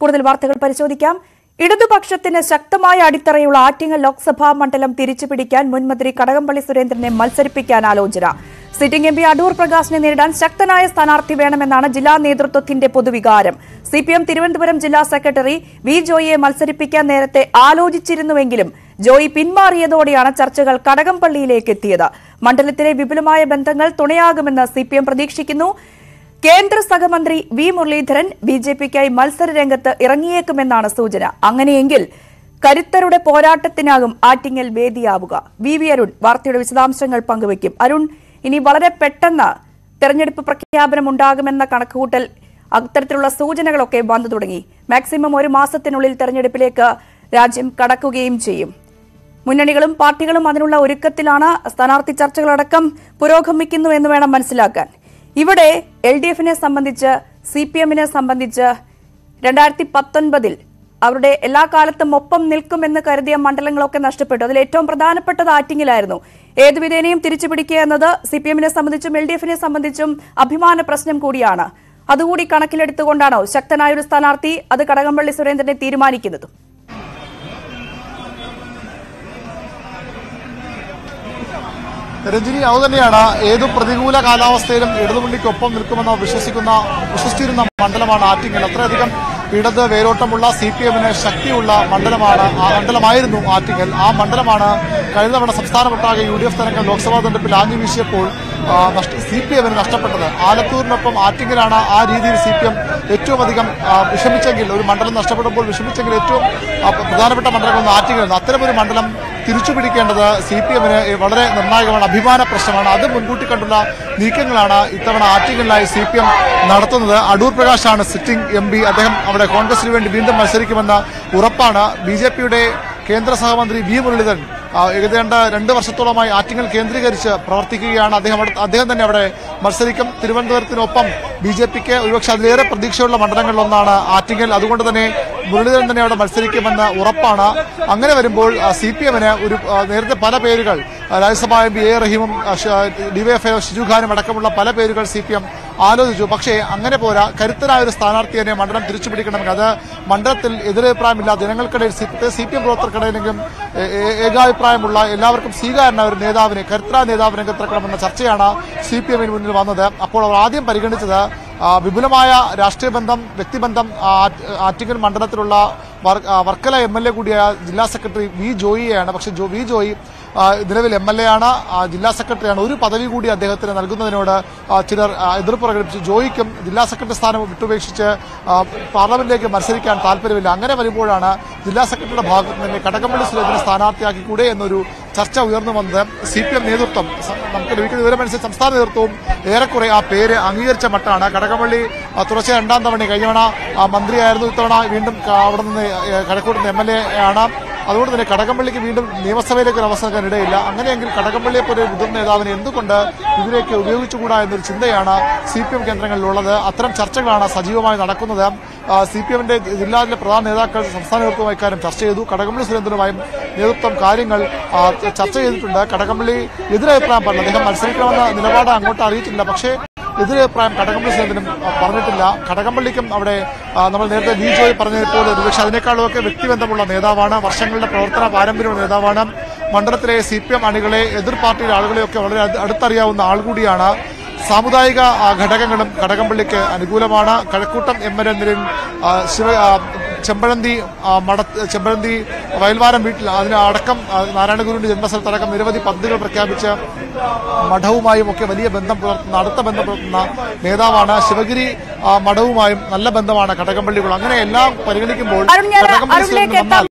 കൂടുതൽ വാർത്തകൾ പരിശോധിക്കാം ഇടതുപക്ഷത്തിന് ശക്തമായ അടിത്തറയുള്ള ആറ്റിങ്ങൽ ലോക്സഭാ മണ്ഡലം തിരിച്ചുപിടിക്കാൻ മുൻമന്ത്രി കടകംപള്ളി സുരേന്ദ്രനെ മത്സരിപ്പിക്കാൻ ആലോചന സിറ്റിംഗ് എം പി അടൂർ പ്രകാശിനെ നേരിടാൻ ശക്തനായ സ്ഥാനാർത്ഥി വേണമെന്നാണ് ജില്ലാ നേതൃത്വത്തിന്റെ പൊതുവികാരം സി പി എം തിരുവനന്തപുരം ജില്ലാ സെക്രട്ടറി വി ജോയിയെ മത്സരിപ്പിക്കാൻ നേരത്തെ ആലോചിച്ചിരുന്നുവെങ്കിലും ജോയി പിന്മാറിയതോടെയാണ് ചർച്ചകൾ കടകംപള്ളിയിലേക്ക് എത്തിയത് മണ്ഡലത്തിലെ വിപുലമായ ബന്ധങ്ങൾ തുണയാകുമെന്ന് സി പി എം പ്രതീക്ഷിക്കുന്നു കേന്ദ്ര സഹമന്ത്രി വി മുരളീധരൻ ബി ജെ പിക്കായി മത്സര രംഗത്ത് ഇറങ്ങിയേക്കുമെന്നാണ് സൂചന അങ്ങനെയെങ്കിൽ കരുത്തരുടെ പോരാട്ടത്തിനാകും ആറ്റിങ്ങൽ വേദിയാവുക വി വി അരുൺ വാർത്തയുടെ വിശദാംശങ്ങൾ പങ്കുവയ്ക്കും അരുൺ ഇനി വളരെ പെട്ടെന്ന് തെരഞ്ഞെടുപ്പ് പ്രഖ്യാപനം ഉണ്ടാകുമെന്ന കണക്കുകൂട്ടൽ അത്തരത്തിലുള്ള സൂചനകളൊക്കെ വന്നു തുടങ്ങി മാക്സിമം ഒരു മാസത്തിനുള്ളിൽ തെരഞ്ഞെടുപ്പിലേക്ക് രാജ്യം കടക്കുകയും ചെയ്യും മുന്നണികളും പാർട്ടികളും അതിനുള്ള ഒരുക്കത്തിലാണ് സ്ഥാനാർത്ഥി ചർച്ചകളടക്കം പുരോഗമിക്കുന്നു എന്ന് വേണം മനസ്സിലാക്കാൻ ഇവിടെ എൽ ഡി എഫിനെ സംബന്ധിച്ച് സി പി എമ്മിനെ സംബന്ധിച്ച് രണ്ടായിരത്തി പത്തൊൻപതിൽ അവരുടെ എല്ലാ കാലത്തും ഒപ്പം നിൽക്കുമെന്ന് കരുതിയ മണ്ഡലങ്ങളൊക്കെ നഷ്ടപ്പെട്ടു അതിൽ ഏറ്റവും പ്രധാനപ്പെട്ടത് ആറ്റിങ്ങിലായിരുന്നു ഏതു വിധേനയും തിരിച്ചു പിടിക്കുക എന്നത് സി പി എമ്മിനെ സംബന്ധിച്ചും എൽ ഡി എഫിനെ സംബന്ധിച്ചും അഭിമാന പ്രശ്നം കൂടിയാണ് അതുകൂടി കണക്കിലെടുത്തുകൊണ്ടാണോ ശക്തനായ ഒരു സ്ഥാനാർത്ഥി അത് കടകംപള്ളി സുരേന്ദ്രനെ തീരുമാനിക്കുന്നതും രഞ്ജിനി അതുതന്നെയാണ് ഏതു പ്രതികൂല കാലാവസ്ഥയിലും ഇടതുമുള്ളിക്കൊപ്പം നിൽക്കുമെന്ന് വിശ്വസിക്കുന്ന വിശ്വസിച്ചിരുന്ന മണ്ഡലമാണ് ആറ്റിങ്ങൽ അത്രയധികം ഇടത് വേരോട്ടമുള്ള സി പി എമ്മിന് ശക്തിയുള്ള മണ്ഡലമാണ് ആ മണ്ഡലമായിരുന്നു ആറ്റിങ്ങൽ ആ മണ്ഡലമാണ് കഴിഞ്ഞ തവണ സംസ്ഥാനമൊട്ടാകെ യു ഡി എഫ് തരംഗം ലോക്സഭാ തെരഞ്ഞെടുപ്പിൽ ആഞ്ഞു വീശിയപ്പോൾ സി പി എമ്മിന് നഷ്ടപ്പെട്ടത് ആലത്തൂരിനൊപ്പം ആറ്റിങ്ങലാണ് ആ രീതിയിൽ സി പി എം ഏറ്റവും അധികം ആ, വിഷമിച്ചെങ്കിൽ ഒരു മണ്ഡലം നഷ്ടപ്പെടുമ്പോൾ വിഷമിച്ചെങ്കിൽ ഏറ്റവും ആ, പ്രധാനപ്പെട്ട മണ്ഡലങ്ങളൊന്ന് ആറ്റിങ്ങൽ അത്തരമൊരു മണ്ഡലം തിരിച്ചു പിടിക്കേണ്ടത് സി പി എമ്മിന് വളരെ നിർണായകമാണ് അഭിമാന പ്രശ്നമാണ് അത് മുൻകൂട്ടി കണ്ടുള്ള നീക്കങ്ങളാണ് ഇത്തവണ ആറ്റിങ്ങലിനായി സി പി എം നടത്തുന്നത് അടൂർ പ്രകാശാണ് സിറ്റിംഗ് എം പി അദ്ദേഹം അവിടെ കോൺഗ്രസിന് വേണ്ടി വീണ്ടും മത്സരിക്കുമെന്ന ഉറപ്പാണ് ബി ജെ പിയുടെ കേന്ദ്ര സഹമന്ത്രി വി മുരളീധരൻ ആ, ഏതാണ്ട് രണ്ട് വർഷത്തോളമായി ആറ്റിങ്ങൽ കേന്ദ്രീകരിച്ച് പ്രവർത്തിക്കുകയാണ് അദ്ദേഹം അവിടെ- അദ്ദേഹം തന്നെ അവിടെ മത്സരിക്കും തിരുവനന്തപുരത്തിനൊപ്പം ബി ജെ പിക്ക് ഒരുപക്ഷെ അതിലേറെ പ്രതീക്ഷയുള്ള മണ്ഡലങ്ങളിലൊന്നാണ് ആറ്റിങ്ങൽ അതുകൊണ്ട് തന്നെ മുരളീധരൻ തന്നെ അവിടെ മത്സരിക്കുമെന്ന് ഉറപ്പാണ് അങ്ങനെ വരുമ്പോൾ സി പി എമ്മിന് ഒരു ആ, നേരത്തെ പല പേരുകൾ ആ, രാജ്യസഭാ എം പി എ റഹീമും ഡിവൈഎഫ്ഐ ഷിജു ഖാനും അടക്കമുള്ള പല പേരുകൾ സി പി എം ആലോചിച്ചു പക്ഷേ അങ്ങനെ പോരാ കരുത്തരായ ഒരു സ്ഥാനാർത്ഥി തന്നെ മണ്ഡലം തിരിച്ചു പിടിക്കണമെങ്കിൽ അത് മണ്ഡലത്തിൽ എതിരഭിപ്രായമില്ല ജനങ്ങൾക്കിടയിൽ സി പി എം പ്രവർത്തകർക്കിടയിലെങ്കിലും ഏ- ഏ- ഏകാഭിപ്രായമുള്ള എല്ലാവർക്കും സ്വീകാരനായ ഒരു നേതാവിനെ കരുത്തരായ നേതാവ് രംഗത്തിറക്കണമെന്ന ചർച്ചയാണ് സി പി എമ്മിന് മുന്നിൽ വന്നത് അപ്പോൾ അവർ ആദ്യം പരിഗണിച്ചത് ആ, വിപുലമായ രാഷ്ട്രീയ ബന്ധം വ്യക്തിബന്ധം ആ, ആറ്റ്- ആറ്റിങ്ങൽ മണ്ഡലത്തിലുള്ള വർ- ആ, വർക്കല എം എൽ എ കൂടിയായ ജില്ലാ സെക്രട്ടറി വി ജോയിയാണ് പക്ഷേ ജോ വി ജോയി ആ, നിലവിൽ എം എൽ എ ആണ് ആ, ജില്ലാ സെക്രട്ടറിയാണ് ഒരു പദവി കൂടി അദ്ദേഹത്തിന് നൽകുന്നതിനോട് ആ, ചിലർ ആ, എതിർപ്പ് പ്രകടിപ്പിച്ചു ജോയിക്കും ജില്ലാ സെക്രട്ടറി സ്ഥാനം വിട്ടുപേക്ഷിച്ച് ആ, പാർലമെന്റിലേക്ക് മത്സരിക്കാൻ താല്പര്യമില്ല അങ്ങനെ വരുമ്പോഴാണ് ജില്ലാ സെക്രട്ടറിയുടെ ഭാഗത്ത് നിന്ന് കടകംപള്ളി സുരേന്ദ്രനെ സ്ഥാനാർത്ഥിയാക്കിക്കൂടെ എന്നൊരു ചർച്ച ഉയർന്നു വന്നത് സി പി എം നേതൃത്വം സ- നമുക്ക് ലഭിക്കുന്ന വിവരമനുസരിച്ച് സംസ്ഥാന നേതൃത്വവും ഏറെക്കുറെ ആ പേര് അംഗീകരിച്ച മട്ടാണ് കടകംപള്ളി ആ, തുടർച്ചയായ രണ്ടാം തവണ കഴിഞ്ഞ തവണ ആ, മന്ത്രിയായിരുന്നു ഇത്തവണ വീണ്ടും ക- അവിടെ നിന്ന് കടക്കൂട്ടുന്ന എം എൽ എ ആണ് അതുകൊണ്ട് തന്നെ കടകംപള്ളിക്ക് വീണ്ടും നിയമസഭയിലേക്ക് ഒരു അവസരം നൽകാൻ ഇടയില്ല അങ്ങനെയെങ്കിൽ കടകംപള്ളിയെ പോലെ ഒരു മുതിർന്ന നേതാവിനെ എന്തുകൊണ്ട് ഇതിലേക്ക് ഉപയോഗിച്ചുകൂടാ എന്നൊരു ചിന്തയാണ് സി പി എം കേന്ദ്രങ്ങളിലുള്ളത് അത്തരം ചർച്ചകളാണ് സജീവമായി നടക്കുന്നത് സി പി എമ്മിന്റെ ജില്ലായിലെ പ്രധാന നേതാക്കൾ സംസ്ഥാന നേതൃത്വം ഇക്കാര്യം ചർച്ച ചെയ്തു കടകംപള്ളി സുരേന്ദ്രനുമായും നേതൃത്വം കാര്യങ്ങൾ ആ, ചർച്ച ചെയ്തിട്ടുണ്ട് കടകംപള്ളി എതിരഭിപ്രായം പറഞ്ഞു അദ്ദേഹം മത്സരിക്കണമെന്ന നിലപാട് അങ്ങോട്ട് അറിയിച്ചിട്ടില്ല പക്ഷേ എതിരഭിപ്രായം കടകംപള്ളി സുരേന്ദ്രനും ആ, പറഞ്ഞിട്ടില്ല കടകംപള്ളിക്കും അവിടെ ആ, നമ്മൾ നേരത്തെ വി ജോയ് പറഞ്ഞതുപോലെ ഒരുപക്ഷെ അതിനേക്കാളുമൊക്കെ വ്യക്തിബന്ധമുള്ള നേതാവാണ് വർഷങ്ങളുടെ പ്രവർത്തന പാരമ്പര്യമുള്ള നേതാവാണ് മണ്ഡലത്തിലെ സി പി എം അണികളെ എതിർ പാർട്ടിയുടെ ആളുകളെയൊക്കെ വളരെ അടു- അടുത്തറിയാവുന്ന ആൾ കൂടിയാണ് സാമുദായിക ആ, ഘടകങ്ങളും കടകംപള്ളിക്ക് അനുകൂലമാണ് കഴക്കൂട്ടം എം എൽ എ നിലയിൽ ആ, ശിവ ആ, ചെമ്പഴന്തി ആ, മട ചെമ്പഴന്തി വയൽവാരം വീട്ടിൽ അതിന് അടക്കം ആ, നാരായണഗുരുവിന്റെ ജന്മസ്ഥലത്തടക്കം നിരവധി പദ്ധതികൾ പ്രഖ്യാപിച്ച് മഠവുമായും ഒക്കെ വലിയ ബന്ധം പുലർത്തുന്ന അടുത്ത ബന്ധം പുലർത്തുന്ന നേതാവാണ് ശിവഗിരി ആ, മഠവുമായും നല്ല ബന്ധമാണ് കടകംപള്ളികൾ അങ്ങനെ എല്ലാം പരിഗണിക്കുമ്പോൾ അരുൺ ഞാൻ കടകംപള്ളി അരുണിലേക്ക് സുരേന്ദ്രൻ എത്താം